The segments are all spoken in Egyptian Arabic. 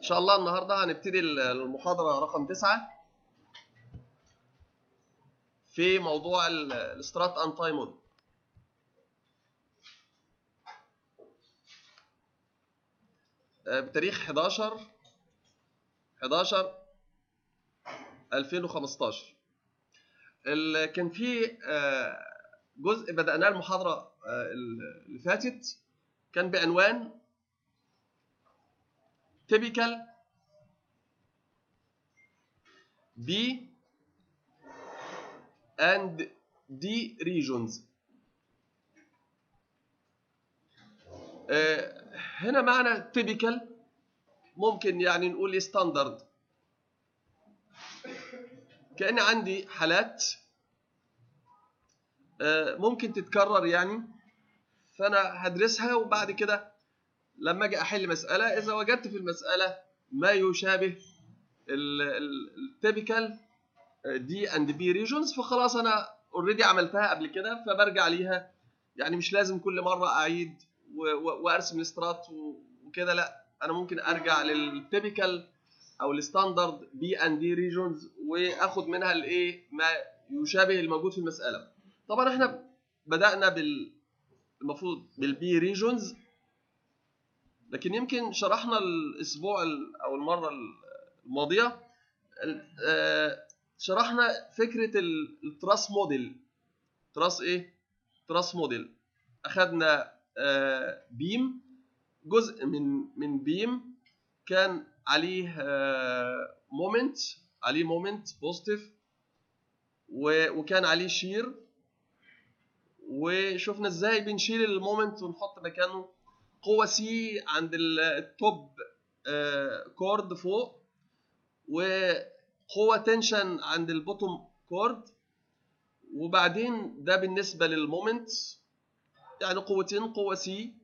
ان شاء الله النهارده هنبتدي المحاضره رقم تسعة في موضوع الاسترات ان تايم مود بتاريخ 11 11 2015 ال- كان في آه، جزء بدأناه المحاضرة آه، اللي فاتت كان بعنوان typical B and D regions آه، هنا معنى typical ممكن يعني نقول ستاندرد كأن عندي حالات آه، ممكن تتكرر يعني فأنا هدرسها وبعد كده لما أجي أحل مسألة إذا وجدت في المسألة ما يشابه التيبيكال دي اند بي ريجونز فخلاص أنا اوريدي عملتها قبل كده فبرجع ليها يعني مش لازم كل مرة أعيد و- و- وأرسم الاسترات و- وكده لا أنا ممكن أرجع للتيبيكال او الستاندرد بي اند دي ريجونز واخد منها الايه ما يشابه الموجود في المساله طبعا احنا بدانا بال المفروض بالبي ريجونز لكن يمكن شرحنا الاسبوع ال- او المره الماضيه ال- آه، شرحنا فكره ال- التراس موديل تراس ايه تراس موديل اخذنا آه، بيم جزء من من بيم كان عليه مومنت عليه مومنت بوزيتيف وكان عليه شير وشفنا ازاي بنشيل المومنت ونحط مكانه قوة سي عند ال- التوب كورد فوق وقوة تنشن عند البوتوم كورد وبعدين ده بالنسبة للمومنت يعني قوتين قوة سي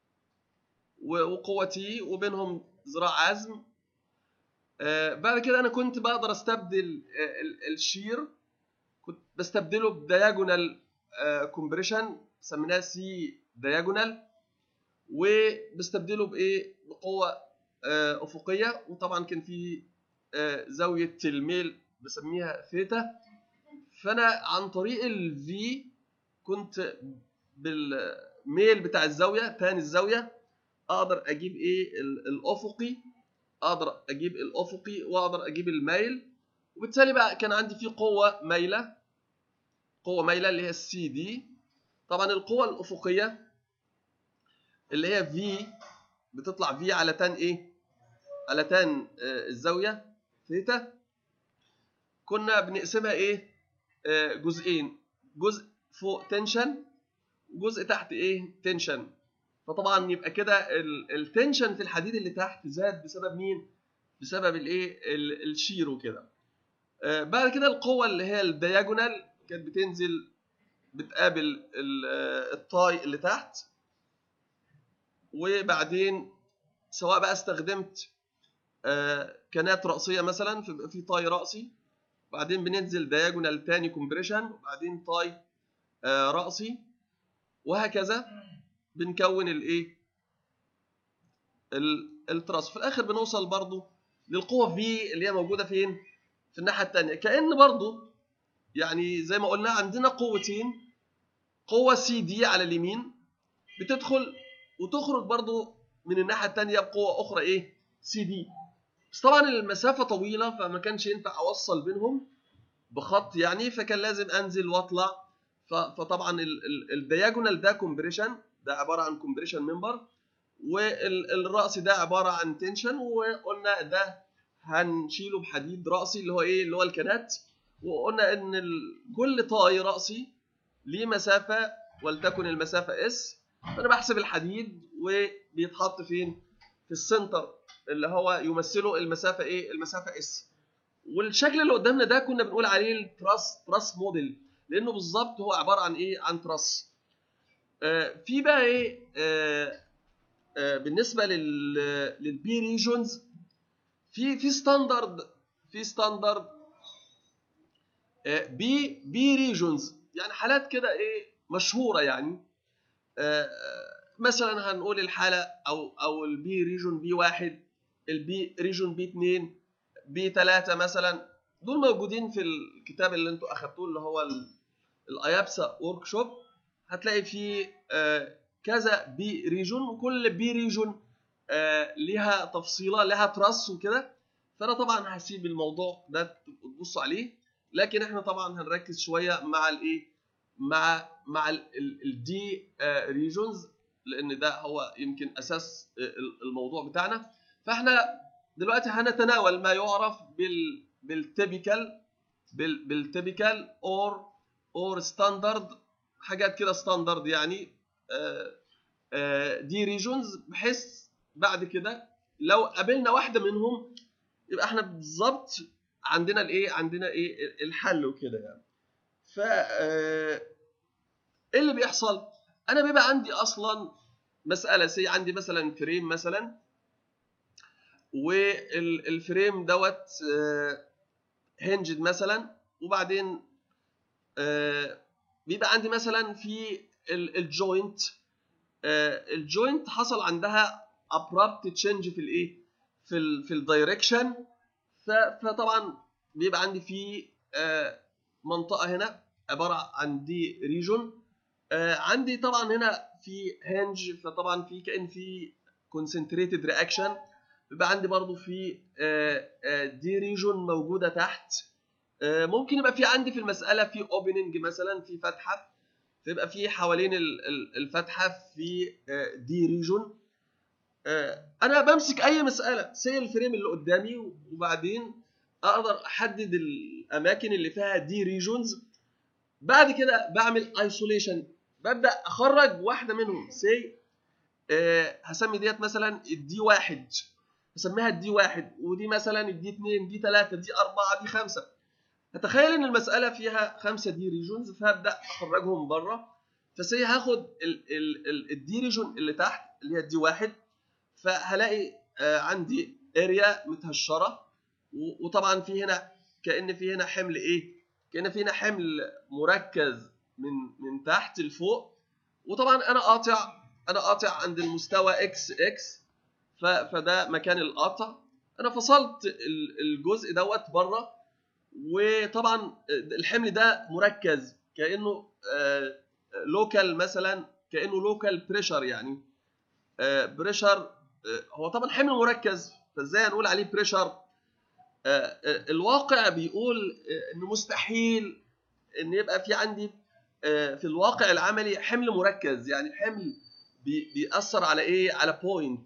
وقوة تي وبينهم ذراع عزم آه، بعد كده انا كنت بقدر استبدل آه، ال- الشير كنت بستبدله بدياجونال كومبريشن سميناه سي دياجونال وبستبدله بايه بقوه آه، افقيه وطبعا كان في آه، زاويه الميل بسميها ثيتا فانا عن طريق الفي كنت بالميل بتاع الزاويه تاني الزاويه اقدر اجيب ايه ال- الافقي اقدر اجيب الافقي واقدر اجيب المايل وبالتالي بقى كان عندي في قوه مايله قوه مايله اللي هي السي دي طبعا القوه الافقيه اللي هي في بتطلع في على تان ايه على تان آه، الزاويه ثيتا كنا بنقسمها ايه آه، جزئين جزء فوق تنشن وجزء تحت ايه تنشن فطبعا يبقى كده ال- التنشن في الحديد اللي تحت زاد بسبب مين بسبب الايه ال- الشير وكده آه، بعد كده القوه اللي هي الدياجونال كانت بتنزل بتقابل ال- آه، الطاي اللي تحت وبعدين سواء بقى استخدمت آه، كانات رأسية مثلا في في طاي رأسي بعدين بننزل دياجونال تاني كومبريشن وبعدين طاي آه، رأسي وهكذا بنكون الايه ال- التراس في الاخر بنوصل برضو للقوه في اللي هي موجوده فين في الناحيه الثانيه كان برضو يعني زي ما قلنا عندنا قوتين قوه سي دي على اليمين بتدخل وتخرج برضو من الناحيه الثانيه بقوه اخرى ايه سي دي بس طبعا المسافه طويله فما كانش ينفع اوصل بينهم بخط يعني فكان لازم انزل واطلع ف- فطبعا ال- ال- الدياجونال ده كومبريشن ده عباره عن كومبريشن ممبر والرأس ده عباره عن تنشن وقلنا ده هنشيله بحديد رأسي اللي هو ايه اللي هو الكنات وقلنا ان ال- كل طاي رأسي ليه مسافه ولتكن المسافه اس فانا بحسب الحديد وبيتحط فين في السنتر اللي هو يمثله المسافه ايه المسافه اس والشكل اللي قدامنا ده كنا بنقول عليه التراس تراس موديل لانه بالظبط هو عباره عن ايه عن تراس آه، في بقى ايه آه، آه، بالنسبه لل للبي ريجونز في في ستاندرد في ستاندرد بي بي ريجونز يعني حالات كده ايه مشهوره يعني آه، مثلا هنقول الحاله او او البي ريجون بي واحد البي ريجون بي 2 بي 3 مثلا دول موجودين في الكتاب اللي انتوا اخدتوه اللي هو الايابسا ورك شوب هتلاقي فيه آه، كذا بي ريجون وكل بي ريجون آه، ليها تفصيله لها تراس وكده فانا طبعا هسيب الموضوع ده تبصوا عليه لكن احنا طبعا هنركز شويه مع الايه مع مع الدي ريجونز لان ده هو يمكن اساس الموضوع بتاعنا فاحنا دلوقتي هنتناول ما يعرف بال بالتيبيكال بالتيبيكال اور اور ستاندرد حاجات كده ستاندرد يعني دي ريجونز بحيث بعد كده لو قابلنا واحده منهم يبقى احنا بالظبط عندنا الايه عندنا ايه الحل وكده يعني ف ايه اللي بيحصل انا بيبقى عندي اصلا مساله سي عندي مثلا فريم مثلا والفريم دوت هنجد مثلا وبعدين بيبقى عندي مثلا في الجوينت الجوينت حصل عندها ابرابت تشينج في الايه في ال في الدايركشن فطبعا بيبقى عندي في منطقه هنا عباره عن دي ريجون عندي طبعا هنا في هنج فطبعا في كان في كونسنتريتد رياكشن بيبقى عندي برضو في دي ريجون موجوده تحت ممكن يبقى في عندي في المساله في اوبننج مثلا في فتحه فيبقى في حوالين الفتحه في دي ريجون انا بمسك اي مساله سي الفريم اللي قدامي وبعدين اقدر احدد الاماكن اللي فيها دي ريجونز بعد كده بعمل ايسوليشن ببدا اخرج واحده منهم سي أه هسمي ديت مثلا الدي واحد هسميها الدي واحد ودي مثلا الدي اتنين دي تلاته دي اربعه دي خمسه اتخيل ان المساله فيها خمسه دي ريجونز فهبدا اخرجهم بره فسي هاخد الدي ريجون اللي تحت اللي هي الدي واحد فهلاقي آه عندي اريا متهشره وطبعا في هنا كان في هنا حمل ايه كان في هنا حمل مركز من من تحت لفوق وطبعا انا قاطع انا قاطع عند المستوى اكس اكس فده مكان القطع انا فصلت الجزء دوت بره وطبعا الحمل ده مركز كانه لوكال مثلا كانه لوكال بريشر يعني بريشر هو طبعا حمل مركز فازاي هنقول عليه بريشر الواقع بيقول انه مستحيل ان يبقى في عندي في الواقع العملي حمل مركز يعني حمل بيأثر على ايه على بوينت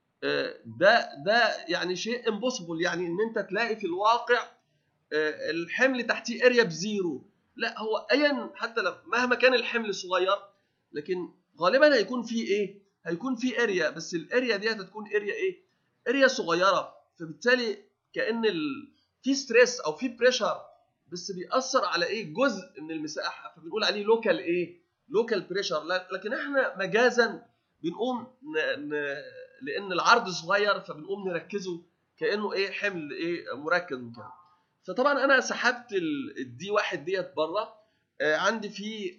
ده ده يعني شيء امبوسيبل يعني ان انت تلاقي في الواقع الحمل تحتيه اريا بزيرو لا هو ايا حتى لو مهما كان الحمل صغير لكن غالبا هيكون في ايه هيكون في اريا بس الاريا دي هتكون اريا ايه اريا صغيره فبالتالي كان ال... في ستريس او في بريشر بس بيأثر على ايه جزء من المساحه فبنقول عليه لوكال ايه لوكال بريشر لكن احنا مجازا بنقوم ن... ن... لان العرض صغير فبنقوم نركزه كانه ايه حمل ايه مركز وكده فطبعا انا سحبت الدي واحد ديت بره آه عندي في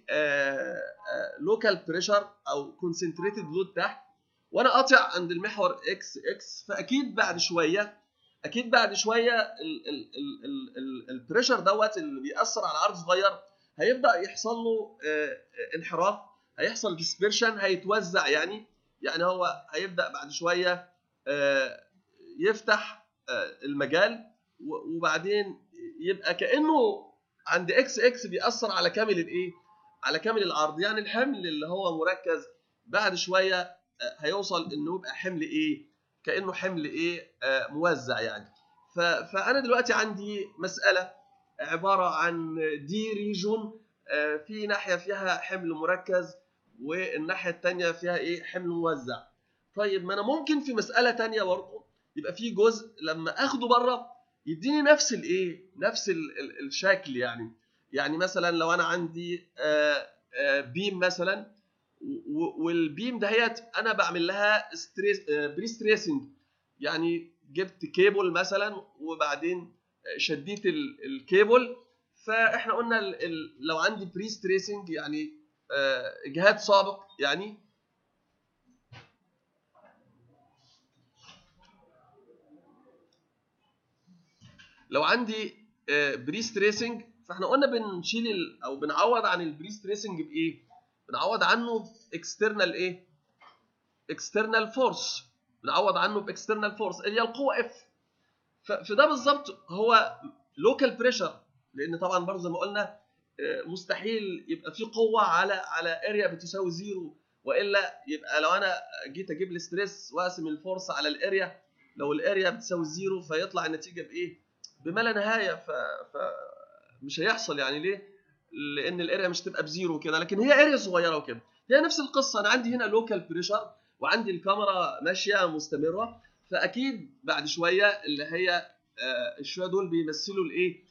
لوكال بريشر او كونسنتريتد لود تحت وانا قاطع عند المحور اكس اكس فاكيد بعد شويه اكيد بعد شويه البريشر دوت اللي بيأثر على عرض صغير هيبدا يحصل له آه انحراف هيحصل ديسبرشن هيتوزع يعني يعني هو هيبدا بعد شويه آه يفتح المجال وبعدين يبقى كانه عند اكس اكس بيأثر على كامل الايه؟ على كامل العرض يعني الحمل اللي هو مركز بعد شويه هيوصل انه يبقى حمل ايه؟ كانه حمل ايه؟ آه موزع يعني. فانا دلوقتي عندي مساله عباره عن دي ريجون آه في ناحيه فيها حمل مركز والناحيه الثانيه فيها ايه؟ حمل موزع. طيب ما انا ممكن في مساله ثانيه برضه يبقى في جزء لما اخده بره يديني نفس الايه نفس ال ال الشكل يعني يعني مثلا لو انا عندي آآ آآ بيم مثلا والبيم دهيت انا بعمل لها ستريس بري ستريسنج يعني جبت كيبل مثلا وبعدين شديت الكيبل فاحنا قلنا ال ال لو عندي بري ستريسنج يعني اجهاد سابق يعني لو عندي بري ستريسنج فاحنا قلنا بنشيل ال- او بنعوض عن البري ستريسنج بايه بنعوض عنه باكسترنال ايه اكسترنال فورس بنعوض عنه باكسترنال فورس اللي هي القوه اف فده بالظبط هو لوكال بريشر لان طبعا برضه زي ما قلنا آه، مستحيل يبقى في قوه على على اريا بتساوي زيرو والا يبقى لو انا جيت اجيب الستريس واقسم الفورس على الاريا لو الاريا بتساوي زيرو فيطلع النتيجه بايه؟ بما لا نهايه ف... ف مش هيحصل يعني ليه؟ لان الاريا مش تبقى بزيرو كده لكن هي اريا صغيره وكده هي نفس القصه انا عندي هنا لوكال بريشر وعندي الكاميرا ماشيه مستمره فاكيد بعد شويه اللي هي آه، الشويه دول بيمثلوا الايه؟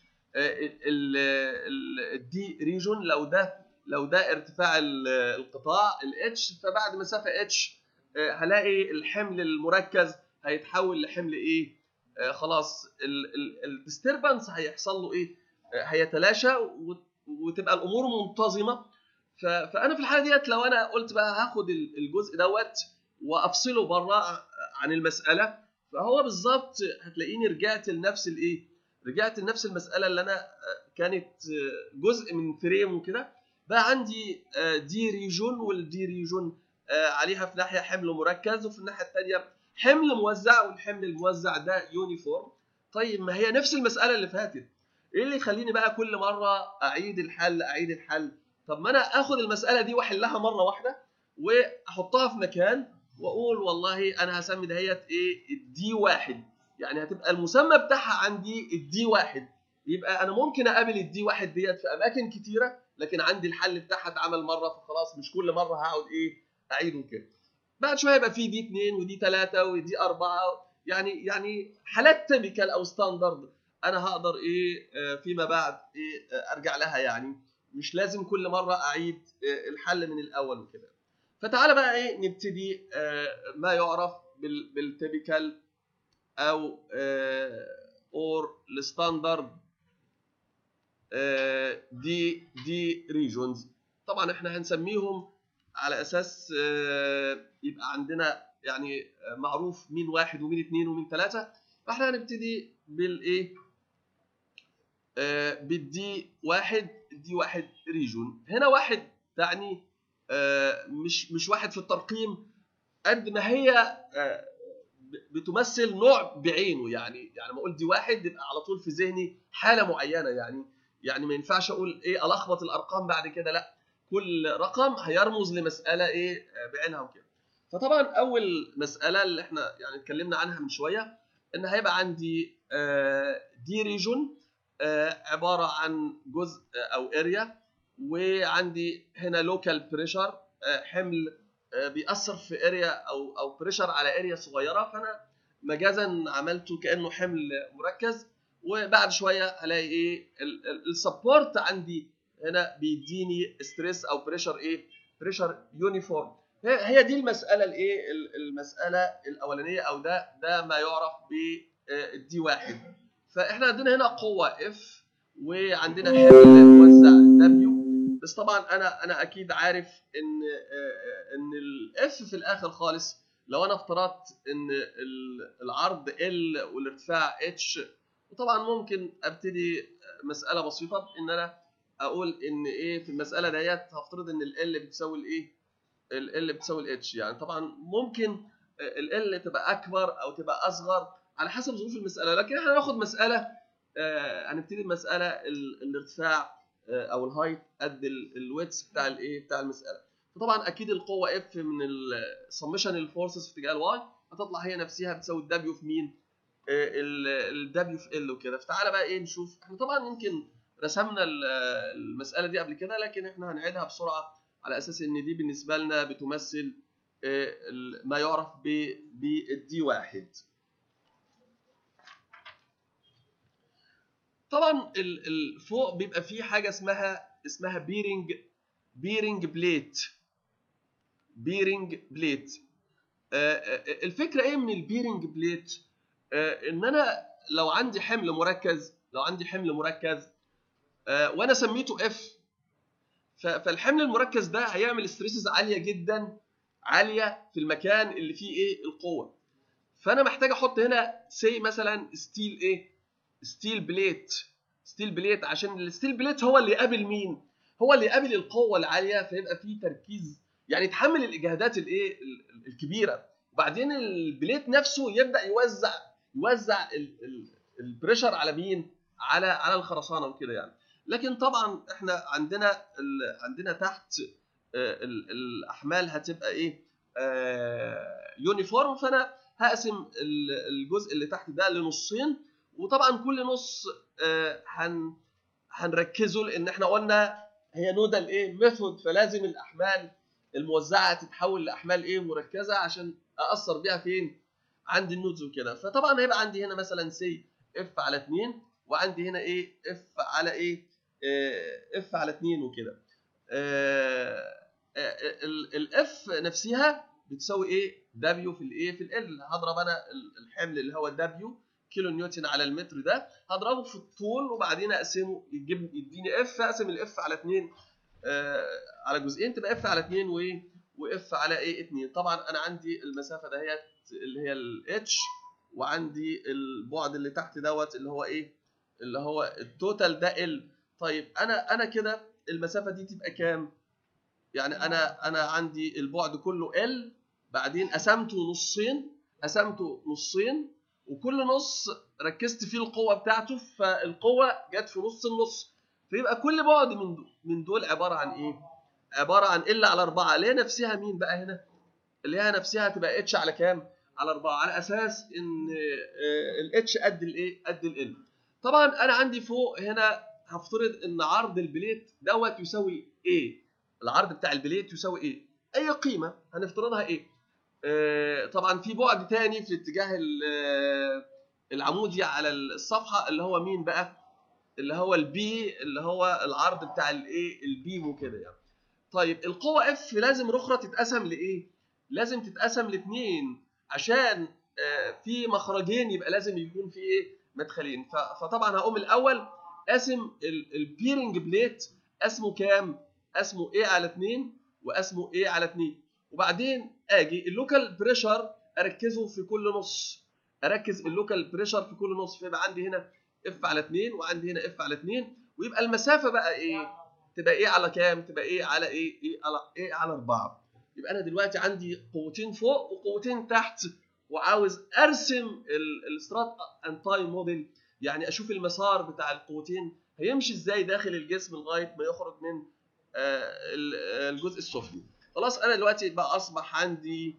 الدي ريجون لو ده لو ده ارتفاع ال- القطاع الاتش فبعد مسافه اتش هلاقي الحمل المركز هيتحول لحمل ايه؟ آه، خلاص الديستربنس هيحصل له ايه؟ آه، هيتلاشى وت- وتبقى الامور منتظمه ف- فانا في الحاله ديت لو انا قلت بقى هاخد ال- الجزء دوت وافصله بره عن المساله فهو بالظبط هتلاقيني رجعت لنفس الايه؟ رجعت لنفس المساله اللي انا آه، كانت آه، جزء من فريم وكده بقى عندي آه، دي ريجون والدي ريجون آه، عليها في ناحيه حمل مركز وفي الناحيه الثانيه حمل موزع والحمل الموزع ده يونيفورم طيب ما هي نفس المساله اللي فاتت ايه اللي يخليني بقى كل مره اعيد الحل اعيد الحل طب ما انا اخد المساله دي واحلها مره واحده واحطها في مكان واقول والله انا هسمي دهيت ايه الدي واحد يعني هتبقى المسمى بتاعها عندي الدي واحد يبقى انا ممكن اقابل الدي واحد ديت في اماكن كتيره لكن عندي الحل بتاعها اتعمل مره فخلاص مش كل مره هقعد ايه اعيده كده بعد شويه يبقى في دي 2 ودي 3 ودي 4 يعني يعني حالات تيبيكال او ستاندرد انا هقدر ايه آه، فيما بعد ايه آه، ارجع لها يعني مش لازم كل مره اعيد آه، الحل من الاول وكده فتعالى بقى ايه نبتدي آه، ما يعرف بال- بالتيبيكال او اور الستاندرد دي دي ريجونز طبعا احنا هنسميهم على اساس آه، يبقى عندنا يعني آه، معروف مين واحد ومين اثنين ومين ثلاثه فاحنا هنبتدي بالايه آه، بالدي واحد دي واحد ريجون هنا واحد تعني آه، مش مش واحد في الترقيم قد ما هي آه، ب- بتمثل نوع بعينه يعني يعني ما اقول دي واحد يبقى على طول في ذهني حاله معينه يعني يعني ما ينفعش اقول ايه الخبط الارقام بعد كده لا كل رقم هيرمز لمساله ايه آه، بعينها وكده فطبعا اول مساله اللي احنا يعني اتكلمنا عنها من شويه ان هيبقى عندي آه، دي ريجون آه، عباره عن جزء آه، او اريا وعندي هنا لوكال بريشر حمل آه، بيأثر في اريا او او بريشر على اريا صغيره فانا مجازا عملته كانه حمل مركز وبعد شويه هلاقي ايه السبورت عندي هنا بيديني ستريس او بريشر ايه بريشر يونيفورم هي هي دي المساله الايه ال- المساله الاولانيه او ده ده ما يعرف بالدي واحد فاحنا عندنا هنا قوه اف وعندنا حمل موزع دبليو بس طبعا انا انا اكيد عارف ان آه، ان الاف في الاخر خالص لو انا افترضت ان ال- العرض ال والارتفاع اتش وطبعا ممكن ابتدي مساله بسيطه ان انا اقول ان ايه في المساله ديت هفترض ان ال بتساوي الايه ال بتساوي الاتش يعني طبعا ممكن ال تبقى اكبر او تبقى اصغر على حسب ظروف المساله لكن احنا هناخد مساله آه، هنبتدي بمساله ال- الارتفاع آه، او الهايت قد الويتس بتاع الايه بتاع المساله فطبعا اكيد القوه اف من السمشن الفورسز في اتجاه الواي هتطلع هي نفسها بتساوي الدبليو في مين الدبليو في ال وكده فتعالى بقى ايه نشوف احنا طبعا يمكن رسمنا ال- المساله دي قبل كده لكن احنا هنعيدها بسرعه على اساس ان دي بالنسبه لنا بتمثل آه، ال- ما يعرف ب- بالدي واحد طبعا ال- ال- فوق بيبقى فيه حاجه اسمها اسمها بيرنج بيرنج بليت بيرنج بليت آه، آه، الفكره ايه من البيرنج بليت آه، ان انا لو عندي حمل مركز لو عندي حمل مركز آه، وانا سميته اف فالحمل المركز ده هيعمل ستريسز عاليه جدا عاليه في المكان اللي فيه ايه القوه فانا محتاج احط هنا سي مثلا ستيل ايه ستيل بليت ستيل بليت عشان الستيل بليت هو اللي يقابل مين هو اللي يقابل القوه العاليه فيبقى فيه تركيز يعني يتحمل الاجهادات الايه الكبيره وبعدين البليت نفسه يبدا يوزع يوزع البريشر على مين على على الخرسانه وكده يعني لكن طبعا احنا عندنا عندنا تحت الاحمال هتبقى ايه يونيفورم فانا هقسم الجزء اللي تحت ده لنصين وطبعا كل نص هن هنركزه لان احنا قلنا هي نودال ايه ميثود فلازم الاحمال الموزعه تتحول لاحمال ايه مركزه عشان اثر بيها فين عند النودز وكده فطبعا هيبقى عندي هنا مثلا سي اف على 2 وعندي هنا ايه اف على ايه اف على 2 وكده الاف نفسها بتساوي ايه دبليو في الايه في ال هضرب انا الحمل اللي هو دبليو كيلو نيوتن على المتر ده هضربه في الطول وبعدين اقسمه يجيب يديني اف اقسم الاف على 2 آه على جزئين تبقى اف على 2 وايه واف على ايه 2 طبعا انا عندي المسافه دهيت اللي هي الاتش وعندي البعد اللي تحت دوت اللي هو ايه اللي هو التوتال ده ال طيب انا انا كده المسافه دي تبقى كام يعني انا انا عندي البعد كله ال بعدين قسمته نصين قسمته نصين وكل نص ركزت فيه القوه بتاعته فالقوه جت في نص النص فيبقى كل بعد من دول من دول عباره عن ايه عباره عن ال على 4 اللي هي نفسها مين بقى هنا اللي هي نفسها تبقى اتش على كام على 4 على اساس ان الاتش قد الايه قد ال طبعا انا عندي فوق هنا هفترض ان عرض البليت دوت يساوي ايه العرض بتاع البليت يساوي ايه اي قيمه هنفترضها ايه آه طبعا في بعد تاني في اتجاه العمودي على الصفحه اللي هو مين بقى اللي هو البي اللي هو العرض بتاع الايه البيم وكده يعني طيب القوه اف لازم رخره تتقسم لايه لازم تتقسم لاثنين عشان آه في مخرجين يبقى لازم يكون في ايه مدخلين فطبعا هقوم الاول قاسم البيرنج بليت اسمه كام اسمه ايه على 2 واسمه ايه على 2 وبعدين اجي اللوكال بريشر اركزه في كل نص اركز اللوكال بريشر في كل نص فيبقى عندي هنا اف على 2 وعندي هنا اف على 2 ويبقى المسافه بقى ايه تبقى ايه على كام تبقى ايه على ايه ايه على ايه على 4 يبقى انا دلوقتي عندي قوتين فوق وقوتين تحت وعاوز ارسم السترات اند تايم موديل يعني اشوف المسار بتاع القوتين هيمشي ازاي داخل الجسم لغايه ما يخرج من الجزء السفلي خلاص انا دلوقتي بقى اصبح عندي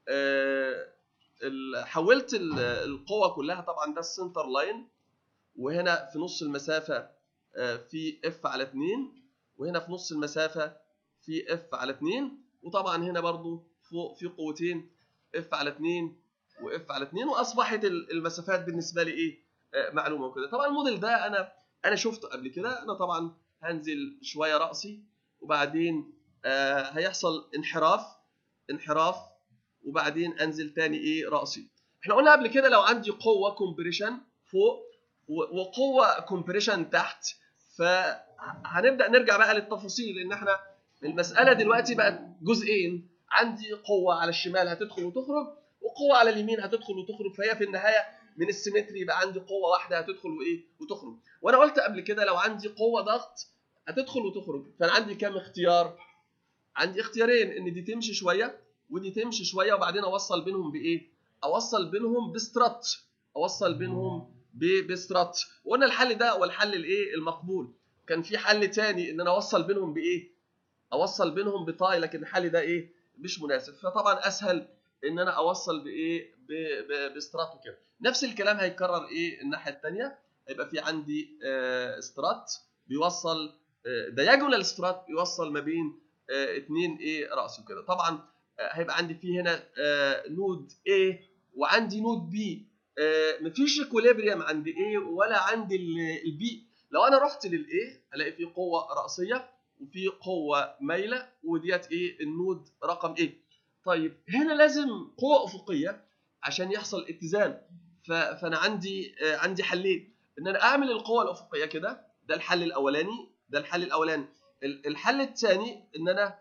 حولت القوة كلها طبعا ده السنتر لاين وهنا في نص المسافة في اف على 2 وهنا في نص المسافة في اف على 2 وطبعا هنا برضو فوق في قوتين اف على 2 واف على 2 واصبحت المسافات بالنسبة لي ايه معلومة وكده طبعا الموديل ده انا انا شفته قبل كده انا طبعا هنزل شوية رأسي وبعدين آه هيحصل انحراف انحراف وبعدين انزل تاني ايه راسي احنا قلنا قبل كده لو عندي قوه كومبريشن فوق وقوه كومبريشن تحت فهنبدا نرجع بقى للتفاصيل ان احنا المساله دلوقتي بقت جزئين عندي قوه على الشمال هتدخل وتخرج وقوه على اليمين هتدخل وتخرج فهي في النهايه من السيمتري يبقى عندي قوه واحده هتدخل وايه وتخرج وانا قلت قبل كده لو عندي قوه ضغط هتدخل وتخرج فانا عندي كام اختيار عندي اختيارين ان دي تمشي شويه ودي تمشي شويه وبعدين اوصل بينهم بايه اوصل بينهم بسترات اوصل بينهم بسترات وقلنا الحل ده هو الحل الايه المقبول كان في حل تاني ان انا اوصل بينهم بايه اوصل بينهم بتاي لكن الحل ده ايه مش مناسب فطبعا اسهل ان انا اوصل بايه بسترات وكده نفس الكلام هيتكرر ايه الناحيه الثانيه هيبقى في عندي آه سترات بيوصل آه دياجونال سترات بيوصل ما بين آه اتنين ايه راس وكده طبعا آه هيبقى عندي في هنا آه نود A وعندي نود B آه مفيش اكوليبريم عند A ولا عند البي لو انا رحت للاي الاقي في قوه راسيه وفي قوه مايله وديت ايه النود رقم A طيب هنا لازم قوه افقيه عشان يحصل اتزان فانا عندي آه عندي حلين ان انا اعمل القوه الافقيه كده ده الحل الاولاني ده الحل الاولاني الحل الثاني ان انا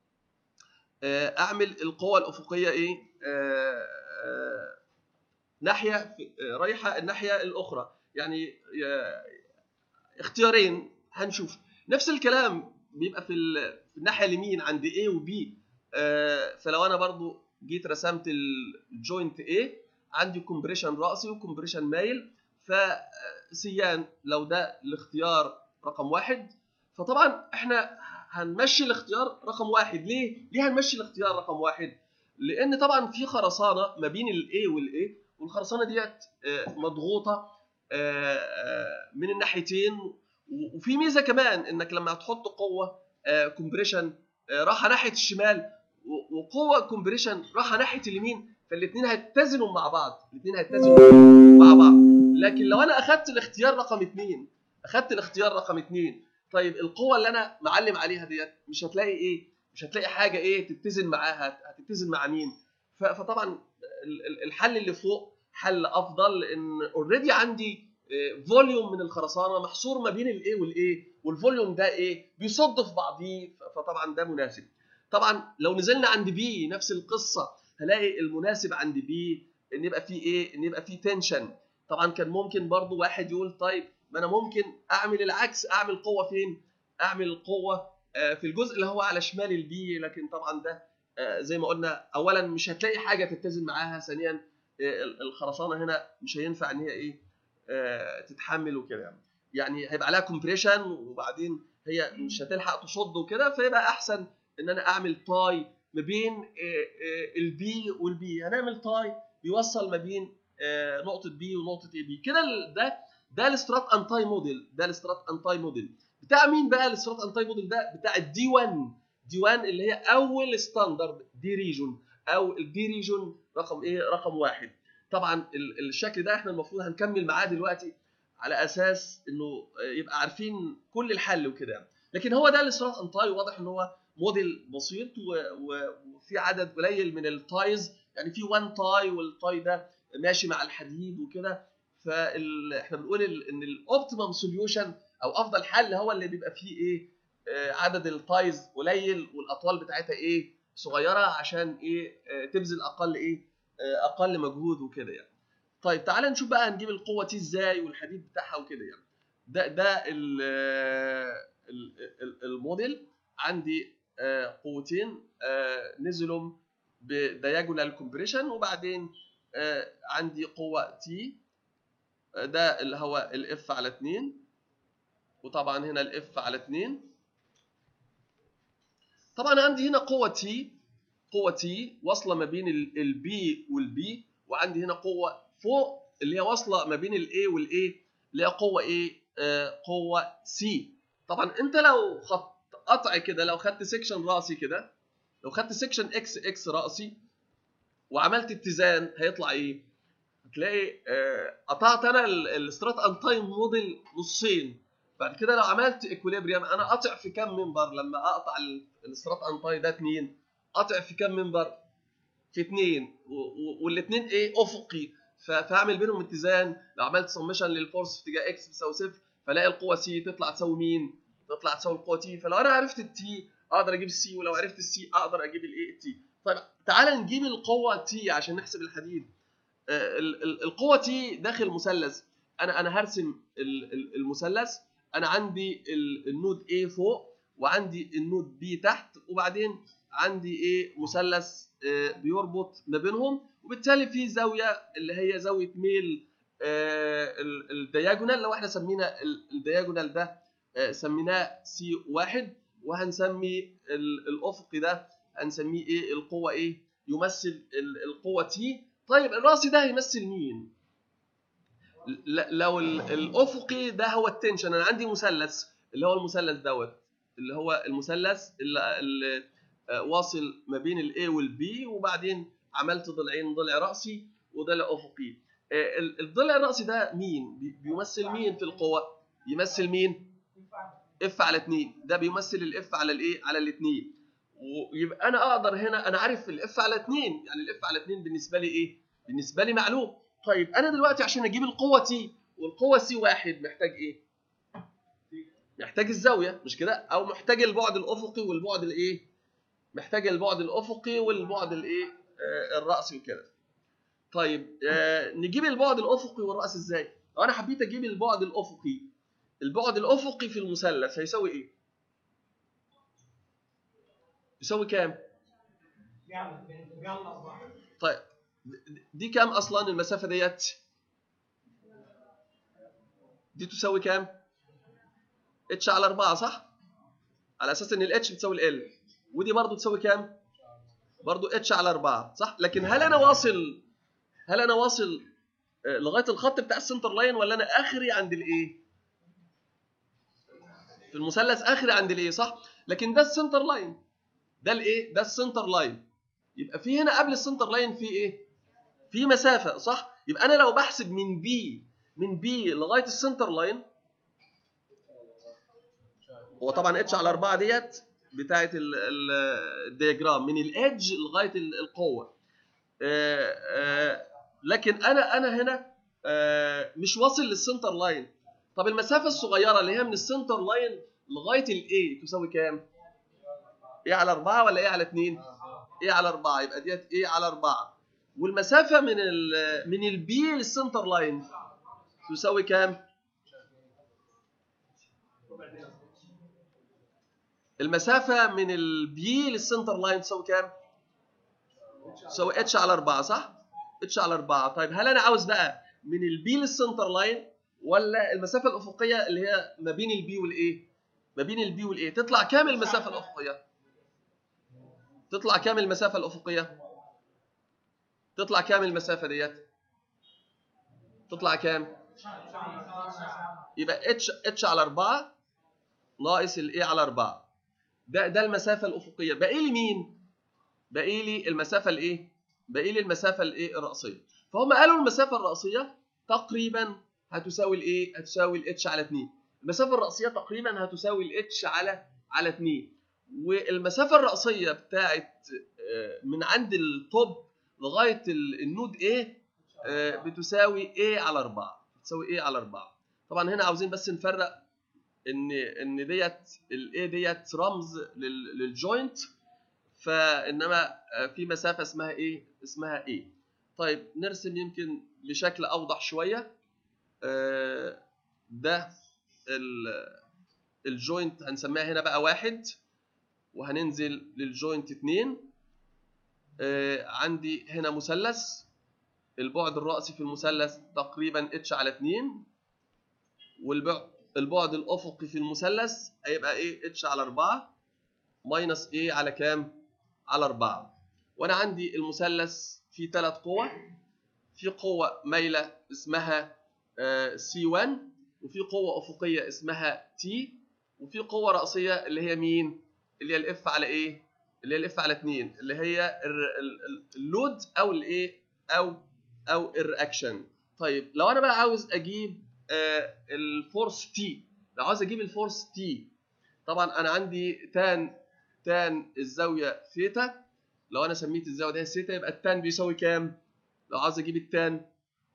اعمل القوه الافقيه ايه آه آه ناحيه رايحه الناحيه الاخرى يعني ي- اختيارين هنشوف نفس الكلام بيبقى في ال- في الناحيه اليمين عند A و B آه، فلو انا برضو جيت رسمت الجوينت A عندي كومبريشن راسي وكومبريشن مايل فسيان لو ده الاختيار رقم واحد فطبعا احنا هنمشي الاختيار رقم واحد ليه؟ ليه هنمشي الاختيار رقم واحد؟ لان طبعا في خرسانه ما بين الاي والاي والخرسانه ديت آه، مضغوطه آه، آه، من الناحيتين و- وفي ميزه كمان انك لما هتحط قوه كومبريشن رايحه ناحيه الشمال و- وقوه كومبريشن رايحه ناحيه اليمين فالاثنين هيتزنوا مع بعض الاثنين هيتزنوا مع بعض لكن لو انا اخدت الاختيار رقم اثنين اخدت الاختيار رقم اثنين طيب القوه اللي انا معلم عليها ديت مش هتلاقي ايه مش هتلاقي حاجه ايه تتزن معاها هتتزن مع مين ف- فطبعا ال- ال- الحل اللي فوق حل افضل لان اوريدي عندي فوليوم من الخرسانه محصور ما بين الاي والاي والفوليوم ده ايه بيصد في بعضيه ف- فطبعا ده مناسب طبعا لو نزلنا عند بي نفس القصه هلاقي المناسب عند بي ان يبقى فيه ايه ان يبقى فيه تنشن طبعا كان ممكن برضو واحد يقول طيب ما انا ممكن اعمل العكس اعمل قوه فين اعمل القوه آه، في الجزء اللي هو على شمال البي لكن طبعا ده آه، زي ما قلنا اولا مش هتلاقي حاجه تتزن معاها ثانيا آه، ال- الخرسانه هنا مش هينفع ان هي ايه آه، تتحمل وكده يعني يعني هيبقى عليها كومبريشن وبعدين هي مش هتلحق تصد وكده فيبقى احسن ان انا اعمل تاي ما بين البي والبي هنعمل تاي بيوصل ما بين آه، نقطه بي ونقطه اي بي كده ال- ده ده الاسترات انتاي موديل ده الاسترات انتاي موديل بتاع مين بقى الاسترات انتاي موديل ده بتاع الدي 1 دي 1 اللي هي اول ستاندرد دي ريجون او الدي ريجون رقم ايه رقم واحد طبعا ال- الشكل ده احنا المفروض هنكمل معاه دلوقتي على اساس انه يبقى عارفين كل الحل وكده يعني لكن هو ده الاسترات انتاي واضح ان هو موديل بسيط و- و- وفي عدد قليل من التايز يعني في 1 تاي والتاي ده ماشي مع الحديد وكده فاحنا بنقول ال- ان الاوبتيمم سوليوشن او افضل حل هو اللي بيبقى فيه ايه آه، عدد التايز قليل والاطوال بتاعتها ايه صغيره عشان ايه آه، تبذل اقل ايه آه، اقل مجهود وكده يعني طيب تعالى نشوف بقى هنجيب القوه دي ازاي والحديد بتاعها وكده يعني ده ده ال- آه، ال- ال- الموديل عندي آه، قوتين آه، نزلوا بدياجونال كومبريشن وبعدين آه، عندي قوه تي ده اللي هو الاف على 2 وطبعا هنا الاف على 2 طبعا عندي هنا قوه تي قوه تي واصله ما بين البي والبي وعندي هنا قوه فوق اللي هي واصله ما بين الاي والاي اللي هي قوه ايه آه قوه سي طبعا انت لو خط قطع كده لو خدت سيكشن راسي كده لو خدت سيكشن اكس اكس راسي وعملت اتزان هيطلع ايه هتلاقي آه، قطعت انا الاسترات انتايم موديل نصين بعد كده لو عملت اكوليبريم انا قاطع في كام منبر لما اقطع الاسترات انتاي ده اتنين قاطع في كام منبر في اتنين والاثنين ايه افقي ف- فاعمل بينهم اتزان لو عملت سمشن للفورس في اتجاه اكس بيساوي صفر فلاقي القوه سي تطلع تساوي مين؟ تطلع تساوي القوه تي فلو انا عرفت التي اقدر اجيب السي ولو عرفت السي اقدر اجيب الايه التي طيب تعالى نجيب القوه تي عشان نحسب الحديد آه، ال- ال- القوه تي داخل مثلث انا انا هرسم ال- ال- المثلث انا عندي ال- النود A فوق وعندي النود B تحت وبعدين عندي ايه مثلث آه، بيربط ما بينهم وبالتالي في زاويه اللي هي زاويه ميل آه، ال- الدياجونال لو احنا سمينا ال- الدياجونال ده آه، سميناه سي واحد وهنسمي ال- الافقي ده هنسميه ايه القوه ايه يمثل ال- القوه تي طيب الراسي ده هيمثل مين ل- لو ال- الافقي ده هو التنشن انا عندي مثلث اللي هو المثلث دوت اللي هو المثلث اللي, اللي آه، واصل ما بين الاي والبي وبعدين عملت ضلعين ضلع راسي وضلع افقي آه، ال- الضلع الراسي ده مين بي- بيمثل مين في القوه يمثل مين اف على 2 ده بيمثل الاف على الايه على الاثنين ويبقى انا اقدر هنا انا عارف الاف على 2 يعني الاف على 2 بالنسبه لي ايه بالنسبه لي معلوم طيب انا دلوقتي عشان اجيب القوه تي والقوه سي واحد محتاج ايه محتاج الزاويه مش كده او محتاج البعد الافقي والبعد الايه محتاج البعد الافقي والبعد الايه آه الراسي وكده طيب آه نجيب البعد الافقي والراسي ازاي لو انا حبيت اجيب البعد الافقي البعد الافقي في المثلث هيساوي ايه يساوي كام طيب دي كام اصلا المسافه ديت دي تساوي كام اتش على 4 صح على اساس ان الاتش بتساوي ال ودي برضو تساوي كام برضو اتش على 4 صح لكن هل انا واصل هل انا واصل آه، لغايه الخط بتاع السنتر لاين ولا انا اخري عند الايه في المثلث اخري عند الايه صح لكن ده السنتر لاين ده الايه ده السنتر لاين يبقى في هنا قبل السنتر لاين في ايه في مسافه صح يبقى انا لو بحسب من بي من بي لغايه السنتر لاين هو طبعا اتش على 4 ديت بتاعه ال- ال- الدياجرام من الايدج لغايه ال- القوه آه، آه، لكن انا انا هنا آه، مش واصل للسنتر لاين طب المسافه الصغيره اللي هي من السنتر لاين لغايه الاي تساوي كام ايه على 4 ولا ايه على 2 ايه على 4 يبقى ديت ايه على 4 والمسافه من ال من البي للسنتر لاين تساوي كام المسافه من البي للسنتر لاين تساوي كام تساوي اتش على 4 صح اتش على 4 طيب هل انا عاوز بقى من البي للسنتر لاين ولا المسافه الافقيه اللي هي ما بين البي والايه ما بين البي والايه تطلع كام المسافه الافقيه تطلع كام المسافه الافقيه تطلع كام المسافه ديت تطلع كام يبقى اتش اتش على 4 ناقص الايه على 4 ده ده المسافه الافقيه باقي لي مين باقي لي المسافه الايه باقي لي المسافه الايه الرأسيه فهم قالوا المسافه الرأسيه تقريبا هتساوي الايه هتساوي الاتش على 2 المسافه الرأسيه تقريبا هتساوي الاتش على على 2 والمسافه الرأسيه بتاعت آه، من عند التوب لغايه ال- النود A آه، بتساوي A على 4 بتساوي A على 4 طبعا هنا عاوزين بس نفرق ان ان ديت الاي ديت رمز لل- للجوينت فانما آه، في مسافه اسمها ايه اسمها ايه طيب نرسم يمكن بشكل اوضح شويه آه، ده ال- الجوينت هنسميها هنا بقى واحد وهننزل للجوينت اتنين آه، عندي هنا مثلث البعد الرأسي في المثلث تقريبا اتش على 2 والبعد البعد الأفقي في المثلث هيبقى ايه اتش على 4 ماينس ايه على كام؟ على 4 وانا عندي المثلث فيه ثلاث قوى في قوة مايلة اسمها سي 1 وفي قوة أفقية اسمها تي وفي قوة رأسية اللي هي مين؟ اللي هي الاف على ايه؟ اللي هي الاف على 2 اللي هي ال- ال- ال- اللود او الايه؟ او او الرياكشن. طيب لو انا بقى عاوز اجيب آه، الفورس تي لو عاوز اجيب الفورس تي طبعا انا عندي تان تان الزاويه ثيتا لو انا سميت الزاويه دي ثيتا يبقى التان بيساوي كام لو عاوز اجيب التان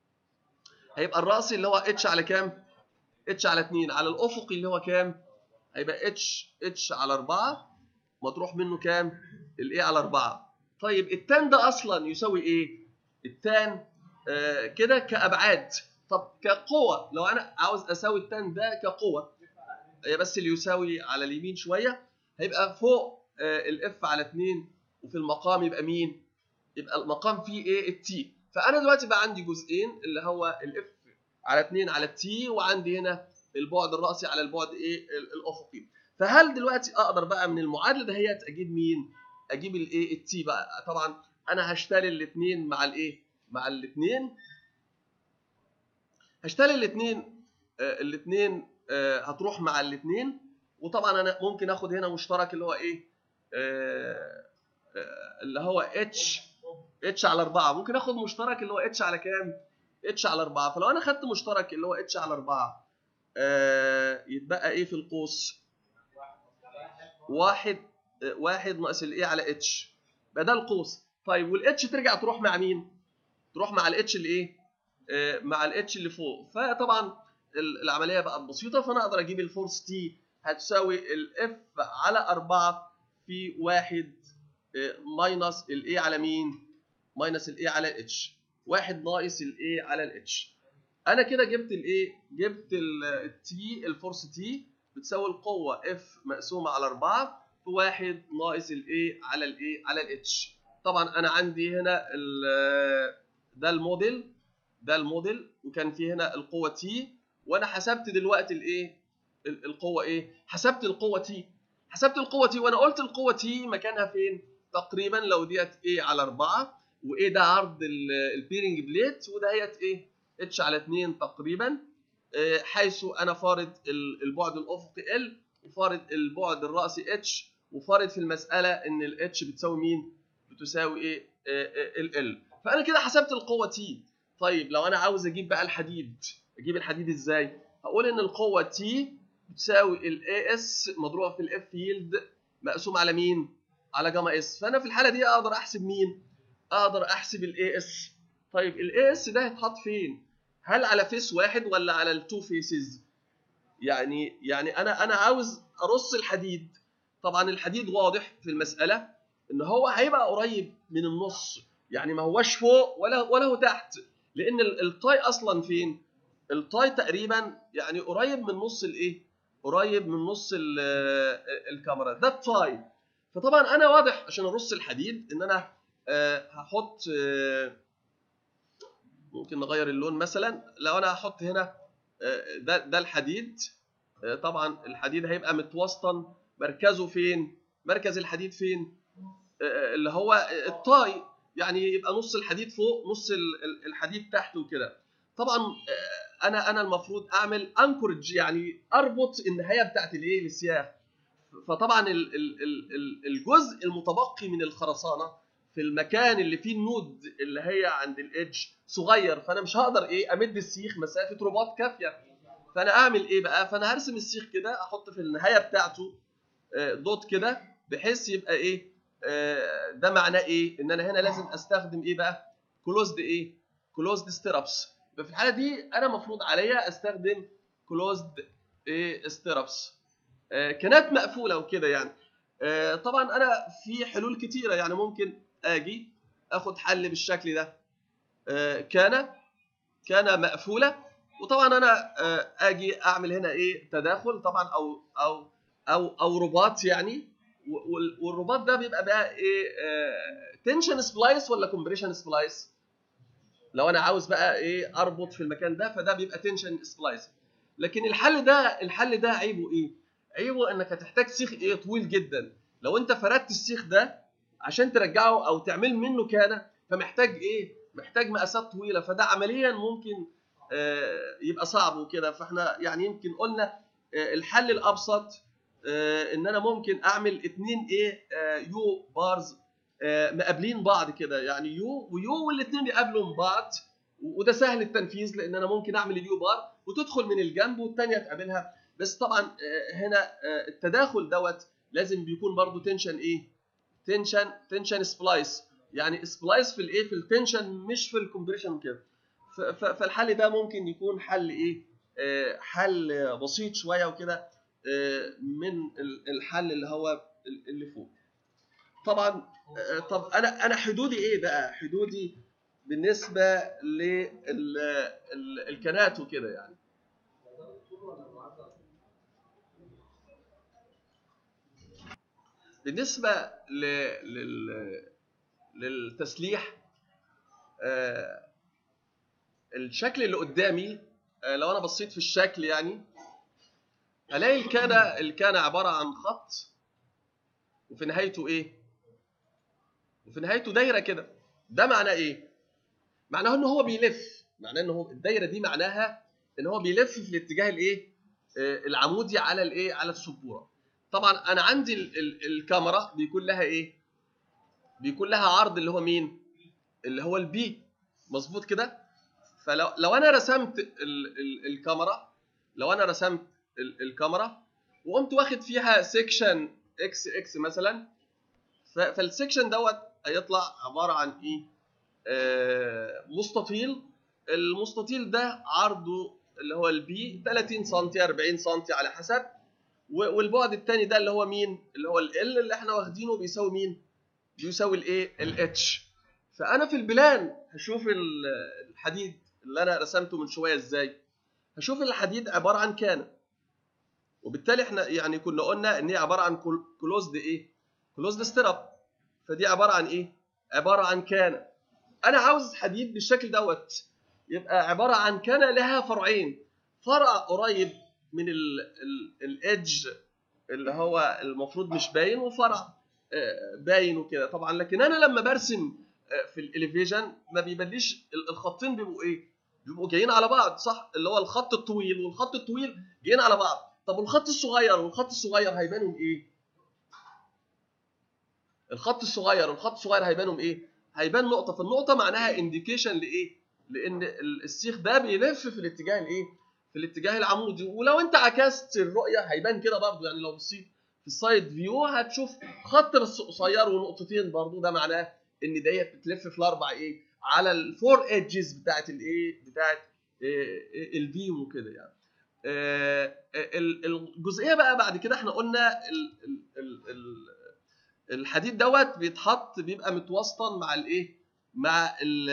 هيبقى الرأسي اللي هو اتش على كام اتش على 2 على الافقي اللي هو كام هيبقى اتش اتش على 4 مطروح منه كام الايه على 4 طيب التان ده اصلا يساوي ايه التان آه كده كابعاد طب كقوه لو انا عاوز اساوي التان ده كقوه هي بس اللي يساوي على اليمين شويه هيبقى فوق آه الاف على 2 وفي المقام يبقى مين يبقى المقام فيه ايه التي فانا دلوقتي بقى عندي جزئين اللي هو الاف على 2 على التي وعندي هنا البعد الرأسي على البعد ايه ال- الافقي فهل دلوقتي اقدر بقى من المعادله دهيت اجيب مين اجيب الايه التي بقى طبعا انا هشتري الاثنين مع الايه مع الاثنين هشتري الاثنين الاثنين هتروح مع الاثنين وطبعا انا ممكن اخد هنا مشترك اللي هو ايه آه، آه، اللي هو اتش اتش على 4 ممكن اخد مشترك اللي هو اتش على كام اتش على 4 فلو انا خدت مشترك اللي هو اتش على 4 آه، يتبقى ايه في القوس واحد آه، واحد ناقص الايه على اتش يبقى ده القوس طيب والاتش ترجع تروح مع مين تروح مع الاتش اللي ايه آه، مع الاتش اللي فوق فطبعا ال- العمليه بقت بسيطه فانا اقدر اجيب الفورس تي هتساوي الاف على 4 في 1 ماينس الاي على مين ماينس الاي على الاتش واحد ناقص الاي على الاتش انا كده جبت الايه جبت التي الفورس تي بتساوي القوه اف مقسومه على 4 في 1 ناقص الايه على الايه على الاتش طبعا انا عندي هنا ده الموديل ده الموديل وكان في هنا القوه تي وانا حسبت دلوقتي الايه القوه ايه حسبت القوه تي حسبت القوه تي وانا قلت القوه تي مكانها فين تقريبا لو ديت ايه على 4 وايه ده عرض البيرنج بليت ودهيت ايه اتش على 2 تقريبا حيث انا فارض البعد الافقي ال وفارض البعد الراسي اتش وفارض في المساله ان الاتش بتساوي مين بتساوي ايه ال ال فانا كده حسبت القوه تي طيب لو انا عاوز اجيب بقى الحديد اجيب الحديد ازاي هقول ان القوه تي بتساوي الاي اس مضروبه في الاف يلد مقسوم على مين على جاما اس فانا في الحاله دي اقدر احسب مين اقدر احسب الاي اس طيب الاي اس ده هيتحط فين هل على فيس واحد ولا على التو فيسز يعني يعني انا انا عاوز ارص الحديد طبعا الحديد واضح في المساله ان هو هيبقى قريب من النص يعني ما هوش فوق ولا ولا هو تحت لان التاي اصلا فين التاي تقريبا يعني قريب من نص الايه قريب من نص الكاميرا ده التاي فطبعا انا واضح عشان ارص الحديد ان انا أه هحط أه ممكن نغير اللون مثلا لو انا هحط هنا أه ده ده الحديد طبعا الحديد هيبقى متوسطا مركزه فين مركز الحديد فين اللي هو الطاي يعني يبقى نص الحديد فوق نص الحديد تحت وكده طبعا انا انا المفروض اعمل انكورج يعني اربط النهايه بتاعت الايه السياخ فطبعا الجزء المتبقي من الخرسانه في المكان اللي فيه النود اللي هي عند الايدج صغير فانا مش هقدر ايه امد السيخ مسافه رباط كافيه فانا اعمل ايه بقى فانا هرسم السيخ كده احط في النهايه بتاعته دوت كده بحيث يبقى ايه ده معناه ايه ان انا هنا لازم استخدم ايه بقى كلوزد ايه كلوزد ستيرابس ففي الحاله دي انا مفروض عليا استخدم كلوزد ايه ستيرابس كانت مقفوله وكده يعني طبعا انا في حلول كتيره يعني ممكن اجي اخد حل بالشكل ده كان كان مقفوله وطبعا انا اجي اعمل هنا ايه تداخل طبعا او او او او رباط يعني والرباط ده بيبقى بقى ايه تنشن سبلايس ولا كومبريشن سبلايس لو انا عاوز بقى ايه اربط في المكان ده فده بيبقى تنشن سبلايس لكن الحل ده الحل ده عيبه ايه عيبه انك هتحتاج سيخ ايه طويل جدا لو انت فردت السيخ ده عشان ترجعه او تعمل منه كانه فمحتاج ايه محتاج مقاسات طويله فده عمليا ممكن آه يبقى صعب وكده فاحنا يعني يمكن قلنا آه الحل الابسط آه ان انا ممكن اعمل اتنين ايه يو بارز مقابلين بعض كده يعني يو ويو والاثنين يقابلوا بعض وده سهل التنفيذ لان انا ممكن اعمل اليو بار وتدخل من الجنب والثانيه تقابلها بس طبعا هنا التداخل دوت لازم بيكون برضو تنشن ايه تنشن تنشن سبلايس يعني سبلايس في الايه في التنشن مش في الكومبريشن كده فالحل ده ممكن يكون حل ايه حل بسيط شويه وكده من الحل اللي هو اللي فوق طبعا طب انا انا حدودي ايه بقى حدودي بالنسبه للكنات وكده يعني بالنسبه لل للتسليح الشكل اللي قدامي لو انا بصيت في الشكل يعني الاقي الكانه الكانه عباره عن خط وفي نهايته ايه وفي نهايته دايره كده ده معناه ايه معناه ان هو بيلف معناه ان هو الدايره دي معناها ان هو بيلف في الاتجاه الايه العمودي على الايه على السبوره طبعا انا عندي ال ال الكاميرا بيكون لها ايه بيكون لها عرض اللي هو مين اللي هو البي مظبوط كده فلو لو انا رسمت ال ال الكاميرا لو انا رسمت ال الكاميرا وقمت واخد فيها سيكشن اكس اكس مثلا فالسيكشن دوت هيطلع عباره عن ايه آه مستطيل المستطيل ده عرضه اللي هو البي 30 سم 40 سم على حسب والبعد الثاني ده اللي هو مين اللي هو ال اللي احنا واخدينه بيساوي مين بيساوي الايه الاتش فانا في البلان هشوف الحديد اللي انا رسمته من شويه ازاي هشوف الحديد عباره عن كان وبالتالي احنا يعني كنا قلنا ان هي عباره عن كلوزد ايه كلوزد ستيراب فدي عباره عن ايه عباره عن كان انا عاوز حديد بالشكل دوت يبقى عباره عن كان لها فرعين فرع قريب من الايدج اللي هو المفروض مش باين وفرع باين وكده طبعا لكن انا لما برسم في الاليفيجن ما بيبانليش الخطين بيبقوا ايه بيبقوا جايين على بعض صح اللي هو الخط الطويل والخط الطويل جايين على بعض طب والخط الصغير والخط الصغير هيبانوا ايه الخط الصغير والخط الصغير هيبانوا ايه هيبان نقطه فالنقطه معناها انديكيشن لايه لان السيخ ده بيلف في الاتجاه الايه في الاتجاه العمودي ولو انت عكست الرؤيه هيبان كده برضو يعني لو بصيت في السايد فيو هتشوف خط بس قصير ونقطتين برضو ده معناه ان ديت بتلف في الاربع ايه على الفور ايدجز بتاعت الايه بتاعت البيم وكده يعني الجزئيه بقى بعد كده احنا قلنا الحديد دوت بيتحط بيبقى متوسطن مع الايه مع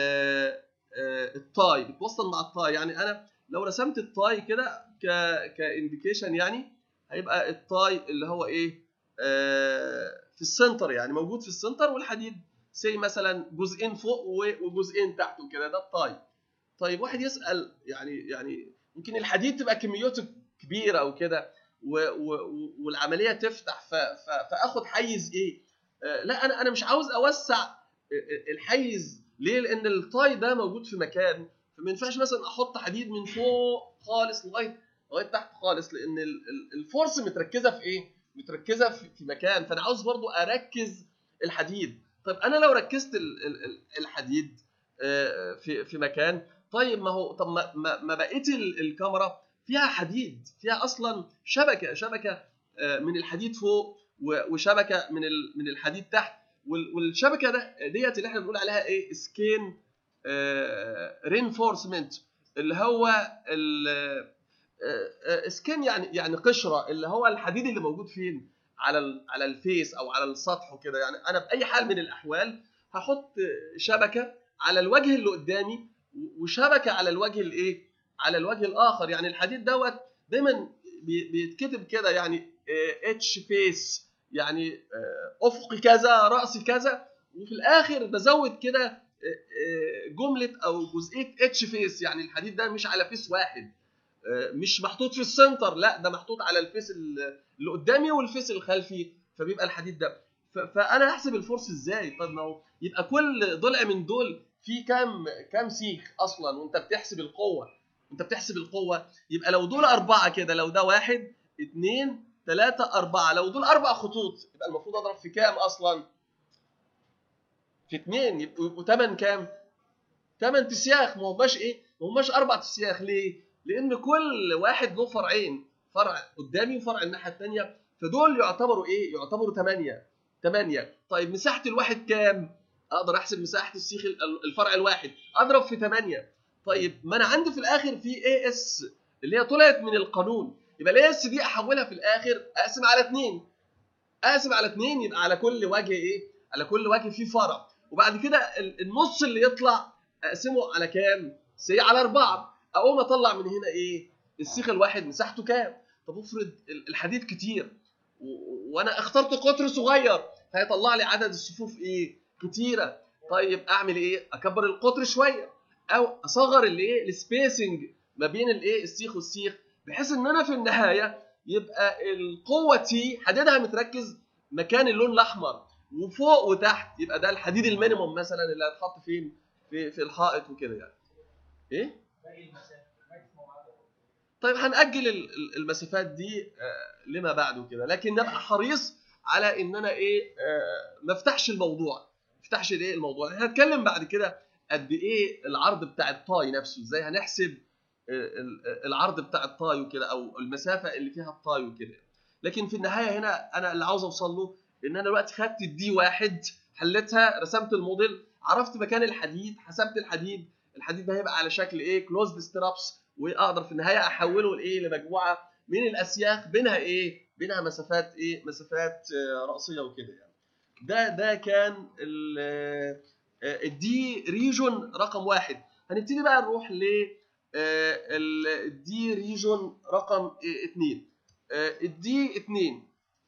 التاي بيتوسطن مع التاي يعني انا لو رسمت التاي كده ك كانديكيشن يعني هيبقى التاي اللي هو ايه في السنتر يعني موجود في السنتر والحديد سي مثلا جزئين فوق وجزئين تحته كده ده التاي طيب واحد يسال يعني يعني يمكن الحديد تبقى كميته كبيره او كده والعمليه تفتح فاخد حيز ايه آه لا انا انا مش عاوز اوسع الحيز ليه لان التاي ده موجود في مكان فما ينفعش مثلا احط حديد من فوق خالص لغايه لغايه تحت خالص لان الفورس متركزه في ايه متركزه في مكان فانا عاوز برضو اركز الحديد طيب انا لو ركزت الحديد في في مكان طيب ما هو طب ما ما بقيه الكاميرا فيها حديد فيها اصلا شبكه شبكه من الحديد فوق وشبكه من من الحديد تحت والشبكه ده ديت اللي احنا بنقول عليها ايه سكين رينفورسمنت اللي هو سكين يعني يعني قشره اللي هو الحديد اللي موجود فين على على الفيس او على السطح وكده يعني انا باي حال من الاحوال هحط شبكه على الوجه اللي قدامي وشبكه على الوجه الايه على الوجه الاخر يعني الحديد دوت دايما بيتكتب كده يعني اتش فيس يعني افقي كذا راسي كذا وفي الاخر بزود كده جمله او جزئيه اتش فيس يعني الحديد ده مش على فيس واحد مش محطوط في السنتر لا ده محطوط على الفيس اللي قدامي والفيس الخلفي فبيبقى الحديد ده فانا هحسب الفورس ازاي طب ما هو يبقى كل ضلع من دول في كام كام سيخ اصلا وانت بتحسب القوه انت بتحسب القوه يبقى لو دول اربعه كده لو ده واحد اثنين ثلاثة أربعة لو دول أربع خطوط يبقى المفروض أضرب في كام أصلا؟ في اثنين يبقوا ثمن كام؟ ثمن تسياخ ما هماش إيه؟ ما هماش أربع تسياخ ليه؟ لأن كل واحد له فرعين فرع قدامي وفرع الناحية الثانية فدول يعتبروا إيه؟ يعتبروا ثمانية ثمانية طيب مساحة الواحد كام؟ أقدر أحسب مساحة السيخ الفرع الواحد أضرب في ثمانية طيب ما أنا عندي في الآخر في اي اس اللي هي طلعت من القانون يبقى الاي اس دي احولها في الاخر اقسم على اثنين اقسم على اثنين يبقى على كل وجه ايه على كل وجه فيه فرع وبعد كده النص اللي يطلع اقسمه على كام سي على أربعة اقوم اطلع من هنا ايه السيخ الواحد مساحته كام طب افرض الحديد كتير وانا اخترت قطر صغير هيطلع لي عدد الصفوف ايه كتيره طيب اعمل ايه اكبر القطر شويه او اصغر الايه السبيسنج ما بين الايه السيخ والسيخ بحيث ان انا في النهايه يبقى القوه تي حديدها متركز مكان اللون الاحمر وفوق وتحت يبقى ده الحديد المينيموم مثلا اللي هيتحط فين في في الحائط وكده يعني ايه طيب هنأجل المسافات دي لما بعد وكده لكن نبقى حريص على ان انا ايه ما افتحش الموضوع ما افتحش الايه الموضوع هنتكلم بعد كده قد ايه العرض بتاع الطاي نفسه ازاي هنحسب العرض بتاع الطاي وكده او المسافه اللي فيها الطاي وكده لكن في النهايه هنا انا اللي عاوز اوصل له ان انا دلوقتي خدت الدي واحد حليتها رسمت الموديل عرفت مكان الحديد حسبت الحديد الحديد ده هيبقى على شكل ايه كلوزد سترابس واقدر في النهايه احوله لايه لمجموعه من الاسياخ بينها ايه بينها مسافات ايه مسافات راسيه وكده يعني ده ده كان الدي ريجون رقم واحد هنبتدي بقى نروح ل الدي ريجون رقم 2 الدي 2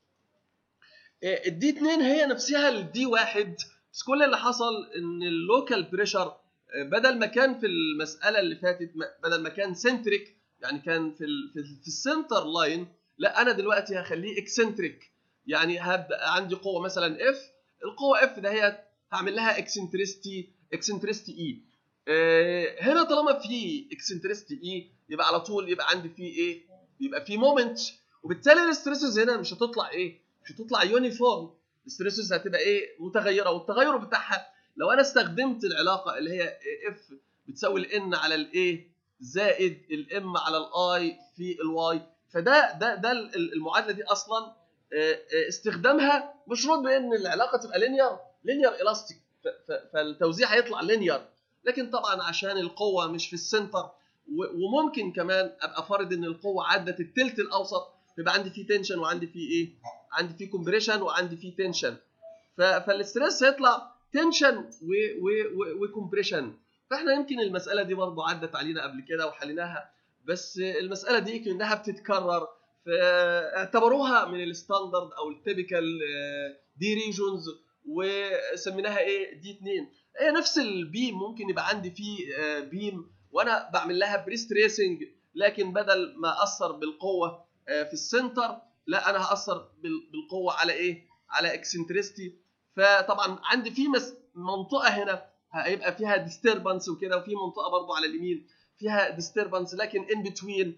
الدي 2 هي نفسها الدي 1 بس كل اللي حصل ان اللوكال بريشر بدل ما كان في المساله اللي فاتت بدل ما كان سنتريك يعني كان في ال في, في السنتر لاين لا انا دلوقتي هخليه اكسنتريك يعني هبدا عندي قوه مثلا اف القوه اف ده هي هعمل لها اكسنتريستي اكسنتريستي اي آه هنا طالما في اكسنتريستي اي يبقى على طول يبقى عندي في ايه يبقى في مومنت وبالتالي الاستريسز هنا مش هتطلع ايه مش هتطلع يونيفورم الاستريسز هتبقى ايه متغيره والتغير بتاعها لو انا استخدمت العلاقه اللي هي اف بتساوي الان على الايه زائد الام على الاي في الواي فده ده ده المعادله دي اصلا استخدامها مشروط بان العلاقه تبقى لينير لينير الاستيك فالتوزيع هيطلع لينير لكن طبعا عشان القوه مش في السنتر وممكن كمان ابقى فارض ان القوه عدت التلت الاوسط يبقى عندي فيه تنشن وعندي فيه ايه؟ عندي فيه كومبريشن وعندي فيه تنشن فالاستريس هيطلع تنشن وكومبريشن فاحنا يمكن المساله دي برضه عدت علينا قبل كده وحليناها بس المساله دي كانها بتتكرر فاعتبروها من الستاندرد او التيبيكال دي ريجونز وسميناها ايه دي 2 هي نفس البيم ممكن يبقى عندي فيه بيم وانا بعمل لها بريست ريسنج لكن بدل ما اثر بالقوه في السنتر لا انا هاثر بالقوه على ايه على اكسنتريستي فطبعا عندي في منطقه هنا هيبقى فيها ديستربنس وكده وفي منطقه برضو على اليمين فيها ديستربنس لكن ان بتوين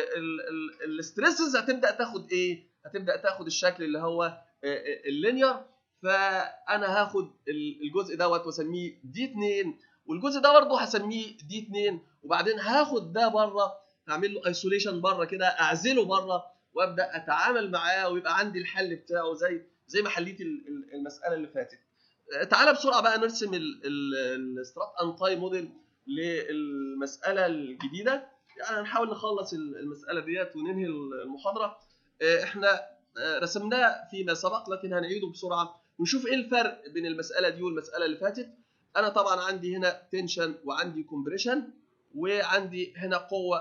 الستريسز هتبدا تاخد ايه هتبدا تاخد الشكل اللي هو اللينير فانا هاخد الجزء دوت واسميه دي 2 والجزء ده برضه هسميه دي 2 وبعدين هاخد ده بره هعمل له ايسوليشن بره كده اعزله بره وابدا اتعامل معاه ويبقى عندي الحل بتاعه زي زي ما حليت المساله اللي فاتت تعالى بسرعه بقى نرسم السترات انتاي موديل للمساله الجديده يعني هنحاول نخلص المساله ديت وننهي المحاضره احنا رسمناه فيما سبق لكن هنعيده بسرعه ونشوف ايه الفرق بين المساله دي والمساله اللي فاتت انا طبعا عندي هنا تنشن وعندي كومبريشن وعندي هنا قوه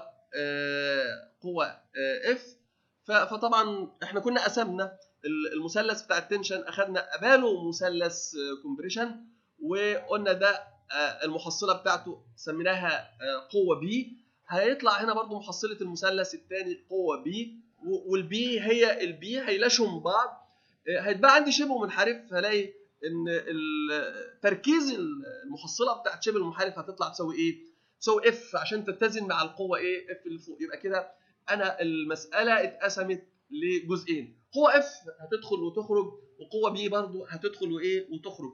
قوه اف فطبعا احنا كنا قسمنا المثلث بتاع التنشن اخذنا قباله مثلث كومبريشن وقلنا ده المحصله بتاعته سميناها قوه بي هيطلع هنا برضو محصله المثلث الثاني قوه بي والبي هي البي هيلاشهم بعض هيتبقى عندي شبه منحرف هلاقي ان تركيز المحصله بتاعت شبه المنحرف هتطلع تساوي ايه؟ تساوي اف عشان تتزن مع القوه ايه؟ اف اللي فوق يبقى كده انا المساله اتقسمت لجزئين قوه اف هتدخل وتخرج وقوه بي برضو هتدخل وايه وتخرج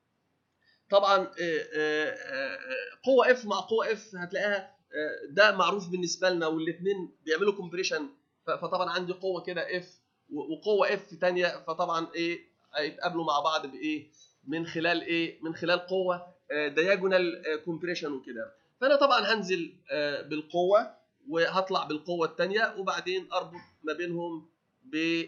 طبعا قوه اف مع قوه اف هتلاقيها ده معروف بالنسبه لنا والاثنين بيعملوا كومبريشن فطبعا عندي قوه كده اف وقوه اف ثانيه فطبعا ايه هيتقابلوا مع بعض بايه من خلال ايه من خلال قوه دياجونال كومبريشن وكده فانا طبعا هنزل بالقوه وهطلع بالقوه الثانيه وبعدين اربط ما بينهم ب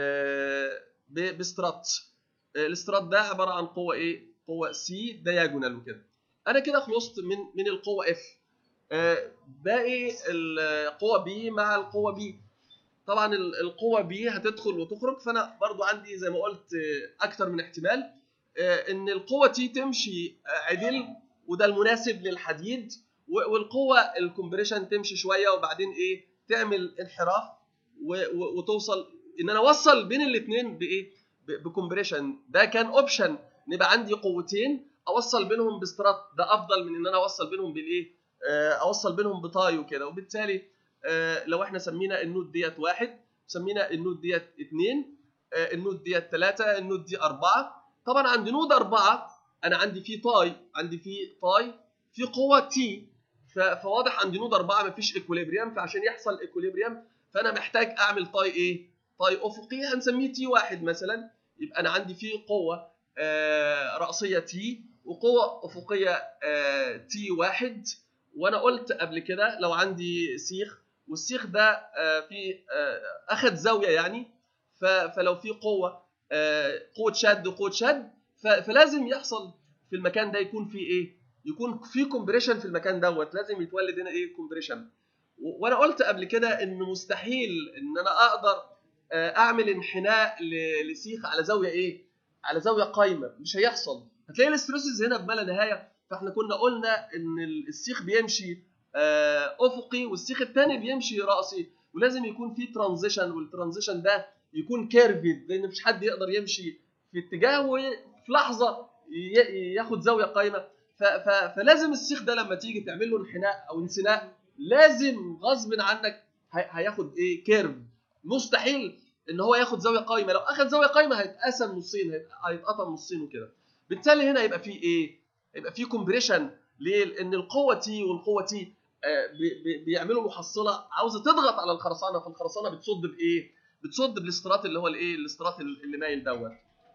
بسترات الاسترات ده عباره عن قوه ايه قوه سي دياجونال وكده انا كده خلصت من من القوه اف باقي القوه بي مع القوه بي طبعا القوه بي هتدخل وتخرج فانا برضو عندي زي ما قلت اكتر من احتمال ان القوه تي تمشي عدل وده المناسب للحديد والقوه الكومبريشن تمشي شويه وبعدين ايه تعمل انحراف وتوصل ان انا اوصل بين الاثنين بايه بكومبريشن ده كان اوبشن نبقى عندي قوتين اوصل بينهم بسترات ده افضل من ان انا اوصل بينهم بالايه اوصل بينهم بتاي وكده وبالتالي لو احنا سمينا النود ديت واحد سمينا النود ديت اثنين النود ديت ثلاثة النود دي أربعة طبعا عند نود أربعة أنا عندي فيه تاي عندي فيه تاي في قوة تي فواضح عند نود أربعة مفيش إيكوليبريم فعشان يحصل إيكوليبريم فأنا محتاج أعمل تاي إيه؟ تاي أفقي هنسميه تي واحد مثلا يبقى أنا عندي فيه قوة رأسية تي وقوة أفقية تي واحد وأنا قلت قبل كده لو عندي سيخ والسيخ ده في اخذ زاويه يعني فلو في قوه قوه شد وقوه شد فلازم يحصل في المكان ده يكون في ايه يكون في كومبريشن في المكان دوت لازم يتولد هنا ايه كومبريشن وانا قلت قبل كده ان مستحيل ان انا اقدر اعمل انحناء لسيخ على زاويه ايه على زاويه قايمه مش هيحصل هتلاقي الاستروسز هنا بما لا نهايه فاحنا كنا قلنا ان السيخ بيمشي افقي والسيخ الثاني بيمشي راسي ولازم يكون في ترانزيشن والترانزيشن ده يكون كيرفد لان مفيش حد يقدر يمشي في اتجاه وفي لحظه ياخد زاويه قايمه فلازم السيخ ده لما تيجي تعمل له انحناء او انسناء لازم غصب عنك هياخد ايه كيرف مستحيل ان هو ياخد زاويه قايمه لو اخد زاويه قايمه هيتقسم نصين هيتقطم نصين وكده بالتالي هنا يبقى فيه ايه يبقى فيه كومبريشن ليه لان القوه تي والقوه تي بيعملوا محصله عاوزه تضغط على الخرسانه فالخرسانه بتصد بايه بتصد بالاسترات اللي هو الايه الاسترات اللي مايل دوت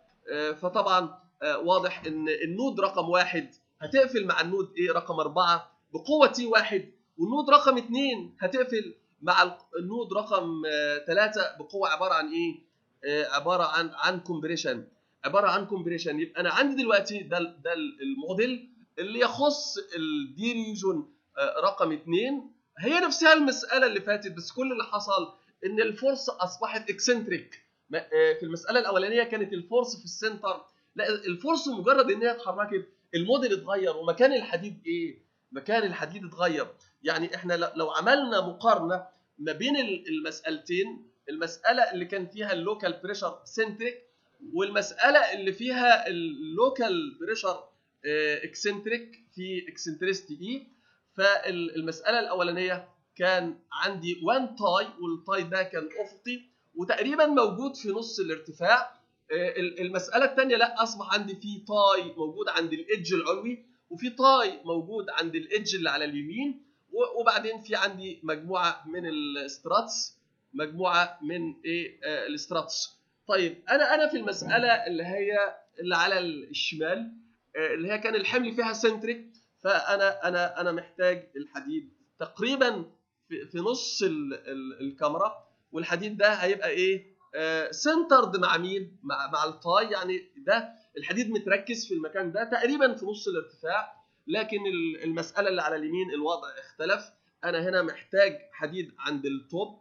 فطبعا واضح ان النود رقم واحد هتقفل مع النود ايه رقم اربعه بقوه تي واحد والنود رقم اثنين هتقفل مع النود رقم ثلاثه بقوه عباره عن ايه؟ عباره عن عن كومبريشن عباره عن كومبريشن يبقى انا عندي دلوقتي ده ده الموديل اللي يخص الدي ريجون رقم اثنين هي نفسها المساله اللي فاتت بس كل اللي حصل ان الفورس اصبحت اكسنتريك في المساله الاولانيه كانت الفورس في السنتر لا الفورس مجرد ان هي اتحركت الموديل اتغير ومكان الحديد ايه؟ مكان الحديد اتغير يعني احنا لو عملنا مقارنه ما بين المسالتين المساله اللي كان فيها اللوكال بريشر سنتريك والمساله اللي فيها اللوكال بريشر اكسنتريك في اكسنتريستي اي فالمساله الاولانيه كان عندي 1 تاي والتاي ده كان افقي وتقريبا موجود في نص الارتفاع المساله الثانيه لا اصبح عندي في تاي موجود عند الايدج العلوي وفي تاي موجود عند الايدج اللي على اليمين وبعدين في عندي مجموعه من الستراتس مجموعه من ايه آه الستراتس طيب انا انا في المساله اللي هي اللي على الشمال آه اللي هي كان الحمل فيها سنتريك فانا انا انا محتاج الحديد تقريبا في, في نص ال ال الكاميرا والحديد ده هيبقى ايه آه سنترد مع مين مع مع التاي يعني ده الحديد متركز في المكان ده تقريبا في نص الارتفاع لكن المساله اللي على اليمين الوضع اختلف انا هنا محتاج حديد عند التوب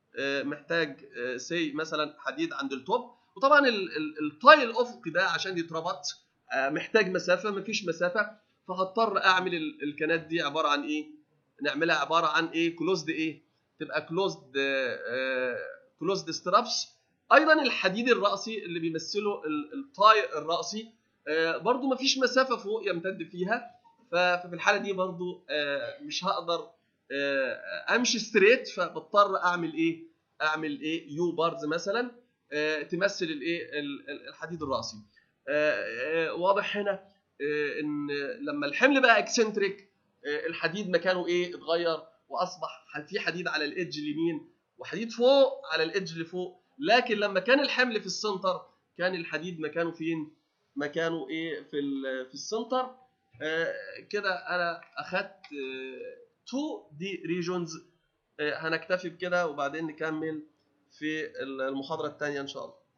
محتاج سي مثلا حديد عند التوب وطبعا التاي الافقي ده عشان يتربط محتاج مسافه مفيش مسافه فهضطر اعمل الكنات دي عباره عن ايه نعملها عباره عن ايه كلوزد ايه تبقى كلوزد كلوزد سترابس ايضا الحديد الراسي اللي بيمثله التاي الراسي برضو مفيش مسافه فوق يمتد فيها ففي الحاله دي برضو مش هقدر امشي ستريت فبضطر اعمل ايه اعمل ايه يو بارز مثلا تمثل الايه الحديد الراسي واضح هنا ان لما الحمل بقى اكسنتريك الحديد مكانه ايه اتغير واصبح في حديد على الايدج اليمين وحديد فوق على الايدج اللي فوق لكن لما كان الحمل في السنتر كان الحديد مكانه فين مكانه ايه في في السنتر آه كده انا اخدت 2 دي ريجونز هنكتفي بكده وبعدين نكمل في المحاضره الثانيه ان شاء الله